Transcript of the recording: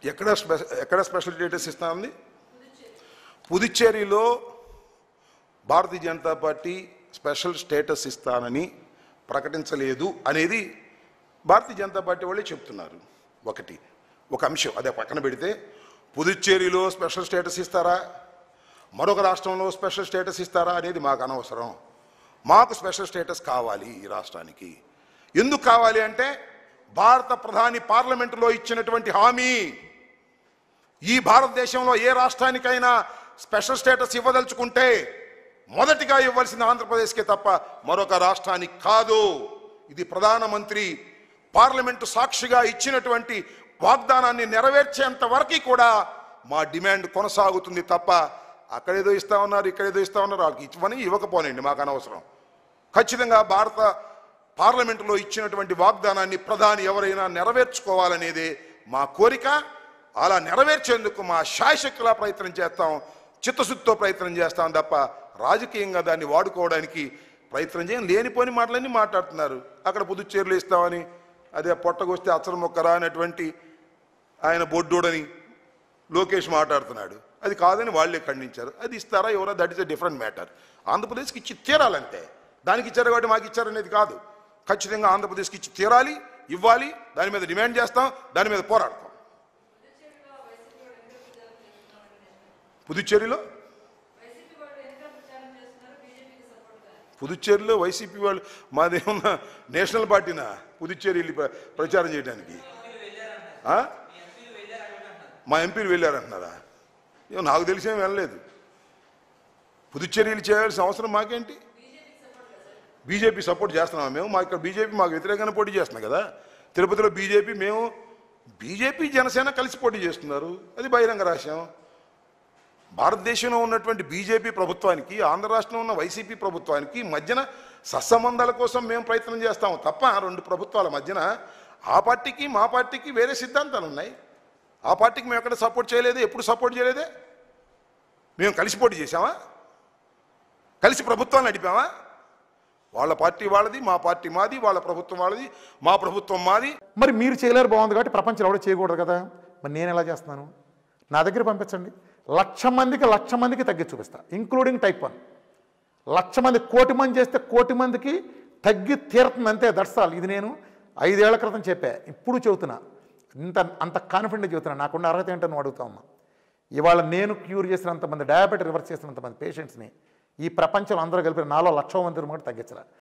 ఎక్కడ స్పె- ఎక్కడ స్పెషల్ స్టేటస్ ఇస్తానంది పుదుచ్చేరిలో Bharatiya Janata party special status ఇస్తానని ప్రకటించలేదు అనేది భారతీయ జనతా పార్టీ వాళ్ళే చెప్తున్నారు ఒకటి ఒక అంశం అదే పక్కన పెడితే పుదుచ్చేరిలో స్పెషల్ స్టేటస్ ఇస్తారా మరొక రాష్ట్రంలో స్పెషల్ స్టేటస్ ఇస్తారా అనేది మాకు అనవసరం మాకు స్పెషల్ స్టేటస్ కావాలి ఈ రాష్ట్రానికి ఎందుకు కావాలి అంటే భారత ప్రధాని పార్లమెంటులో ఇచ్చినటువంటి హామీ ఈ భారతదేశంలో ఏ రాష్ట్రానికైనా స్పెషల్ స్టేటస్ ఇవ్వదలుచుకుంటే మొదటిగా ఇవ్వాల్సింది ఆంధ్రప్రదేశ్కే తప్ప మరొక రాష్ట్రానికి కాదు ఇది ప్రధానమంత్రి పార్లమెంటు సాక్షిగా ఇచ్చినటువంటి వాగ్దానాన్ని నెరవేర్చేంత వరకు కూడా మా డిమాండ్ కొనసాగుతుంది తప్ప అక్కడేదో ఇస్తా ఉన్నారు ఇక్కడేదో ఇస్తా ఉన్నారు వాళ్ళకి ఇవ్వని ఇవ్వకపోనండి మాకు అనవసరం ఖచ్చితంగా భారత పార్లమెంటులో ఇచ్చినటువంటి వాగ్దానాన్ని ప్రధాని ఎవరైనా నెరవేర్చుకోవాలనేదే మా కోరిక అలా నెరవేర్చేందుకు మా శాయశక్తులా ప్రయత్నం చేస్తాం చిత్తశుద్ధితో ప్రయత్నం చేస్తాం తప్ప రాజకీయంగా దాన్ని వాడుకోవడానికి ప్రయత్నం చేయం లేనిపోని మాటలన్నీ మాట్లాడుతున్నారు అక్కడ పుదుచ్చేరులు ఇస్తామని అదే పొట్టకొస్తే అచ్చరం మొక్కరా అనేటువంటి ఆయన బొడ్డోడని లోకేష్ మాట్లాడుతున్నాడు అది కాదని వాళ్ళే ఖండించారు అది ఇస్తారా ఎవరో that is a different matter ఆంధ్రప్రదేశ్కి ఇచ్చి తీరాలంతే దానికి ఇచ్చారు కాబట్టి మాకు ఇచ్చారనేది కాదు ఖచ్చితంగా ఆంధ్రప్రదేశ్కి ఇచ్చి తీరాలి ఇవ్వాలి దాని మీద డిమాండ్ చేస్తాం దాని మీద పోరాడతాం పుదుచ్చేరిలో పుదుచ్చేరిలో వైసీపీ వాళ్ళు మాదేమన్నా నేషనల్ పార్టీనా పుదుచ్చేరి వెళ్ళి ప్ర- ప్రచారం చేయడానికి ఆ? మా ఎంపీలు వెళ్ళారంటున్నారా ఏమో నాకు తెలిసేం వెళ్ళలేదు పుదుచ్చేరీలు చేయాల్సిన అవసరం మాకేంటి బీజేపీ సపోర్ట్ చేస్తున్నాం మేము మా ఇక్కడ బీజేపీ మాకు వ్యతిరేకంగా పోటీ చేస్తున్నాం కదా తిరుపతిలో బీజేపీ మేము బీజేపీ జనసేన కలిసి పోటీ చేస్తున్నారు అది బహిరంగ రహస్యం భారతదేశంలో ఉన్నటువంటి బీజేపీ ప్రభుత్వానికి ఆంధ్ర రాష్ట్రంలో ఉన్న వైసీపీ ప్రభుత్వానికి మధ్యన సత్సంబంధాల కోసం మేము ప్రయత్నం చేస్తాము తప్ప రెండు ప్రభుత్వాల మధ్యన ఆ పార్టీకి మా పార్టీకి వేరే సిద్ధాంతాలు ఉన్నాయి ఆ పార్టీకి మేము ఎక్కడ సపోర్ట్ చేయలేదే ఎప్పుడు సపోర్ట్ చేయలేదే మేము కలిసి పోటీ చేశామా కలిసి ప్రభుత్వాన్ని నడిపామా వాళ్ళ పార్టీ వాళ్ళది మా పార్టీ మాది వాళ్ళ ప్రభుత్వం వాళ్ళది మా ప్రభుత్వం మాది మరి మీరు చేయలేరు బాగుంది కాబట్టి ప్రపంచంలో ఎవడో చేయకూడదు కదా మరి నేను ఎలా చేస్తున్నాను నా దగ్గర పంపించండి లక్ష మందికి లక్ష మందికి తగ్గి చూపిస్తా ఇంక్లూడింగ్ టైప్ వన్ లక్ష మంది కోటి మంది చేస్తే కోటి మందికి తగ్గి తీరుతుంది అంతే దట్సాల్ ఇది నేను ఐదేళ్ల క్రితం చెప్పా ఇప్పుడు చెబుతున్నా ఇంత అంత కాన్ఫిడెంట్ చెబుతున్నా నాకున్న అర్హత ఏంటో నువ్వు అడుగుతా ఉన్నా ఇవాళ నేను క్యూర్ చేసినంతమంది డయాబెటీ రివర్స్ చేసినంతమంది పేషెంట్స్ని ఈ ప్రపంచంలో అందరూ కలిపి నాలో లక్ష మంది కూడా తగ్గించరా